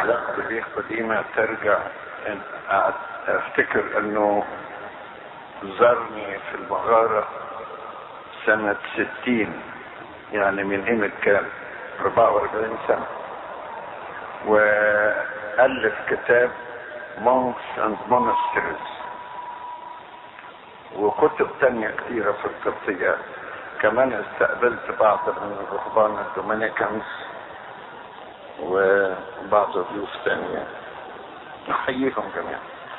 علاقتي بيه قديمة ترجع إن- افتكر انه زارني في المغارة سنة ستين يعني من قيمة كام 44 سنة وألف كتاب Monks and Monasteries وكتب تانية كتيرة في القبطية كمان استقبلت بعض من الرهبان الدومينيكانز وبعض الضيوف تانية نحييهم جميعا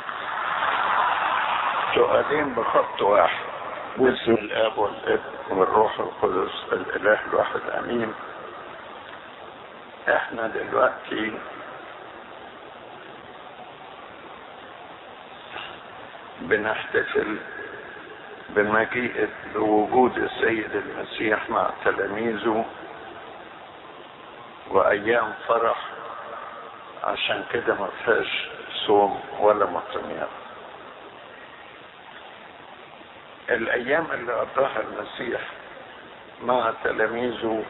سؤالين بخط واحد باسم الاب والابن والروح القدس الاله الواحد امين احنا دلوقتي بنحتفل بمجيء بوجود السيد المسيح مع تلاميذه وايام فرح عشان كده ما فيهاش صوم ولا مطمئن الايام اللي قضاها المسيح مع تلاميذه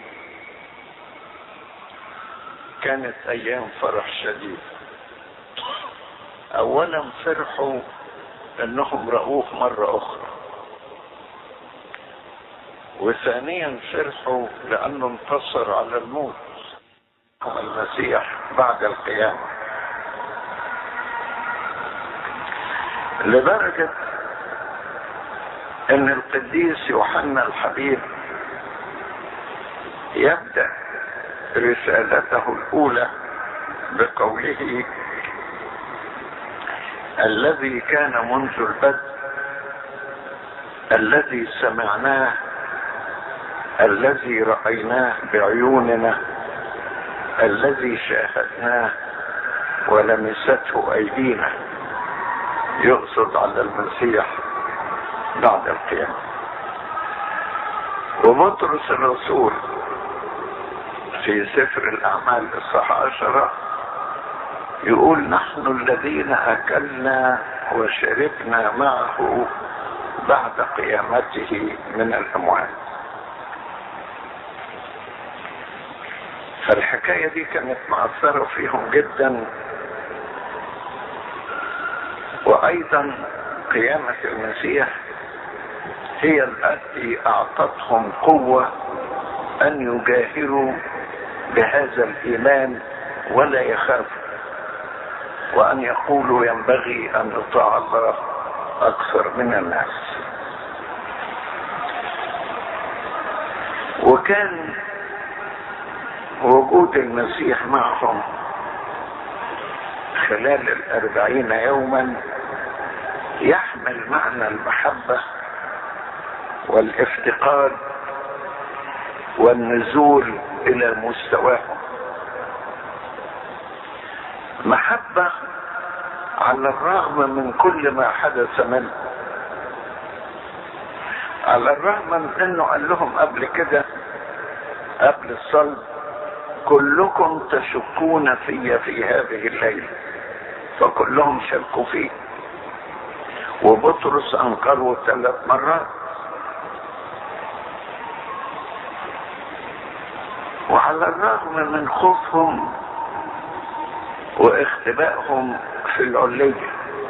كانت ايام فرح شديد اولا فرحوا انهم رأوه مرة اخرى وثانيا فرحوا لانه انتصر على الموت المسيح بعد القيامة لدرجة ان القديس يوحنا الحبيب يبدأ رسالته الاولى بقوله الذي كان منذ البدء الذي سمعناه الذي رأيناه بعيوننا الذي شاهدناه ولمسته ايدينا يقصد على المسيح بعد القيامة وبطرس الرسول في سفر الأعمال الصح عشرة يقول نحن الذين أكلنا وشربنا معه بعد قيامته من الأموات فالحكاية دي كانت مأثرة فيهم جدا وأيضا قيامة المسيح هي التي أعطتهم قوة أن يجاهروا بهذا الإيمان ولا يخافوا وأن يقولوا ينبغي أن نطاع الله أكثر من الناس وكان وجود المسيح معهم خلال الأربعين يوما يحمل معنى المحبة والافتقاد والنزول إلى مستواهم محبة على الرغم من كل ما حدث منه على الرغم من انه قال لهم قبل كده قبل الصلب كلكم تشكون في في هذه الليلة فكلهم شكوا فيه وبطرس انكره ثلاث مرات وعلى الرغم من خوفهم واختبائهم في العلية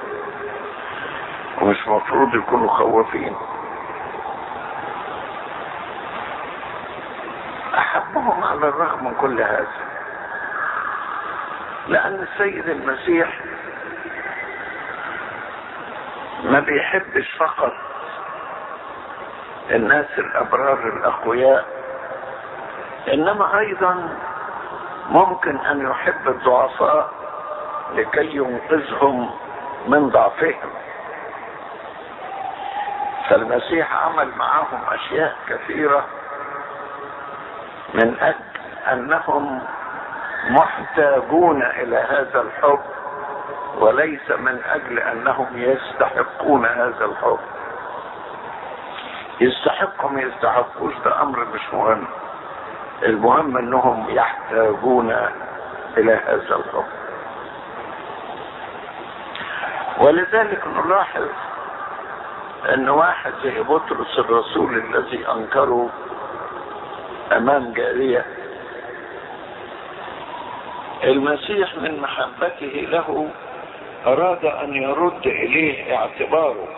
ومش مفروض يكونوا خوافين احبهم على الرغم من كل هذا لان السيد المسيح ما بيحبش فقط الناس الابرار الاقوياء انما ايضا ممكن ان يحب الضعفاء لكي ينقذهم من ضعفهم فالمسيح عمل معهم اشياء كثيره من اجل انهم محتاجون الى هذا الحب وليس من اجل انهم يستحقون هذا الحب يستحقوا ما يستحقوش ده امر مش مهم المهم انهم يحتاجون الى هذا الحب ولذلك نلاحظ ان واحد زي بطرس الرسول الذي انكره امام جارية المسيح من محبته له أراد أن يرد إليه اعتباره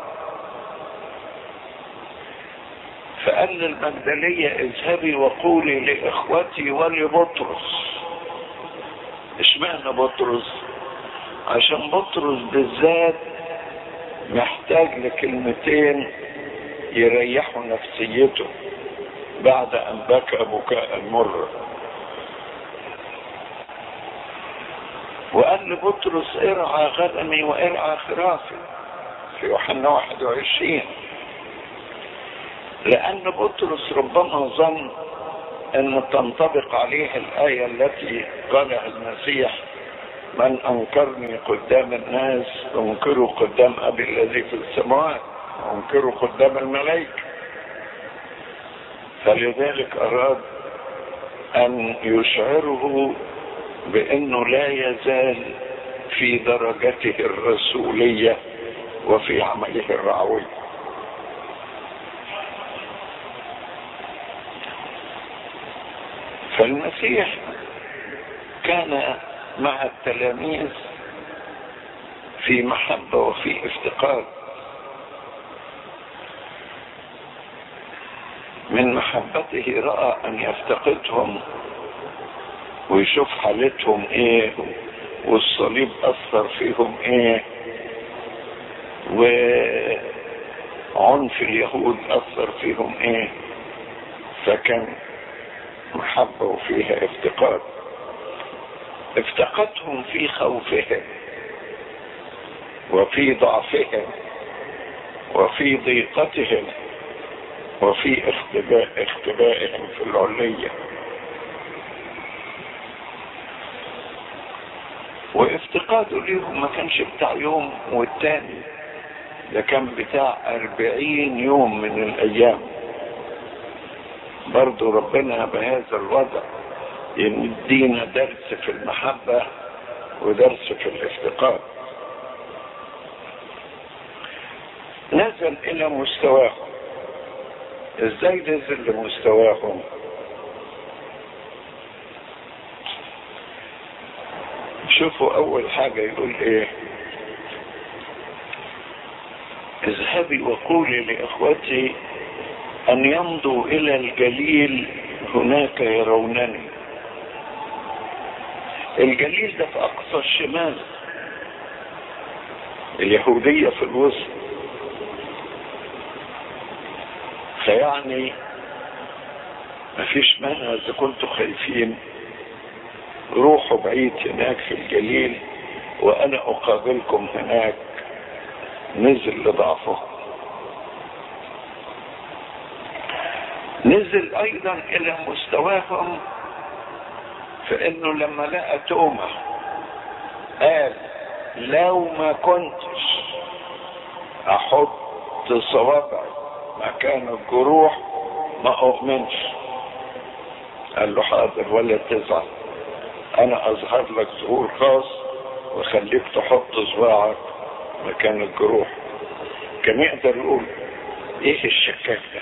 فقال للمجدلية اذهبي وقولي لإخوتي ولبطرس اشمعنى بطرس عشان بطرس بالذات محتاج لكلمتين يريحوا نفسيته بعد ان بكى بكاء مرة وقال لبطرس ارعى غنمي وارعى خرافي في يوحنا 21 لأن بطرس ربما ظن أن تنطبق عليه الآية التي قالها المسيح من أنكرني قدام الناس أنكره قدام أبي الذي في السماوات أنكره قدام الملائكة فلذلك أراد أن يشعره بأنه لا يزال في درجته الرسولية وفي عمله الرعوي فالمسيح كان مع التلاميذ في محبة وفي افتقار من محبته رأى أن يفتقدهم ويشوف حالتهم ايه والصليب أثر فيهم ايه وعنف اليهود أثر فيهم ايه فكان محبة وفيها افتقاد افتقدهم في خوفهم وفي ضعفهم وفي ضيقتهم وفي اختباء اختبائهم في العلية وافتقاده ليهم ما كانش بتاع يوم والتاني ده كان بتاع أربعين يوم من الأيام برضو ربنا بهذا الوضع يدينا درس في المحبة ودرس في الافتقاد نزل الى مستواهم ازاي نزل لمستواهم شوفوا اول حاجة يقول ايه اذهبي وقولي لاخوتي ان يمضوا الى الجليل هناك يرونني الجليل ده في اقصى الشمال اليهودية في الوسط فيعني مفيش مانع اذا كنتوا خايفين روحوا بعيد هناك في الجليل وانا اقابلكم هناك نزل لضعفه نزل ايضا الى مستواهم فانه لما لقى تومة قال لو ما كنتش احط صوابعي مكان الجروح ما اؤمنش قال له حاضر ولا تزعل انا اظهر لك ظهور خاص وخليك تحط صباعك مكان الجروح كان يقدر يقول ايه الشكاك ده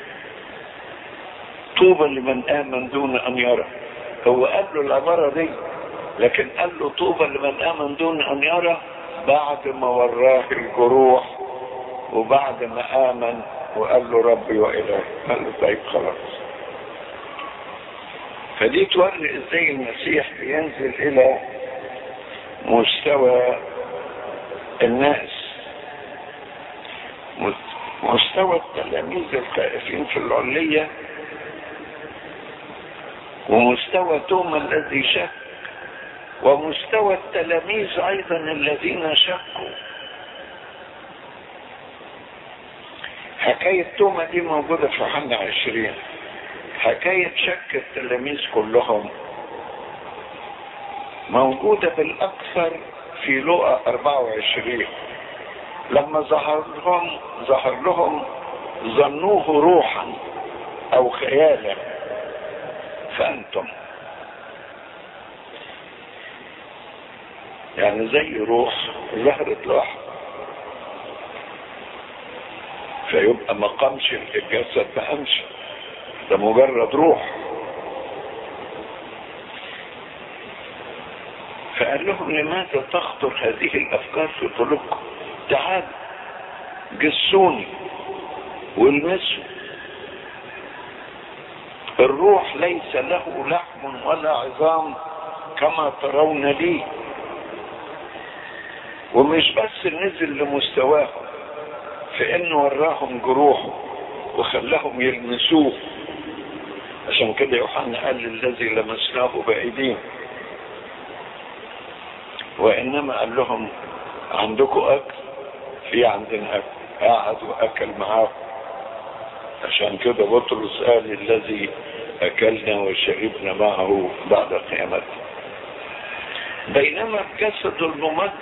طوبى لمن امن دون ان يرى هو قال له العبارة دي لكن قال له طوبى لمن امن دون ان يرى بعد ما وراه الجروح وبعد ما امن وقال له ربي والهي قال له طيب خلاص فدي توري ازاي المسيح بينزل الى مستوى الناس مستوى التلاميذ الخائفين في العلية ومستوى توما الذي شك ومستوى التلاميذ ايضا الذين شكوا حكاية توما دي موجودة في يوحنا عشرين حكاية شك التلاميذ كلهم موجودة بالأكثر في لقا 24 لما ظهر لهم ظهر لهم ظنوه روحا أو خيالا فأنتم يعني زي روح ظهرت لوحده فيبقى ما قامش الجسد ما قامش ده مجرد روح فقال لهم لماذا تخطر هذه الافكار في قلوبكم تعالوا جسوني والمسوا الروح ليس له لحم ولا عظام كما ترون لي ومش بس نزل لمستواهم في انه وراهم جروحه وخلاهم يلمسوه عشان كده يوحنا قال الذي لمسناه بايدينا وانما قال لهم عندكم اكل في عندنا اكل قعد واكل معاهم عشان كده بطرس قال الذي اكلنا وشربنا معه بعد قيامته بينما الجسد الممد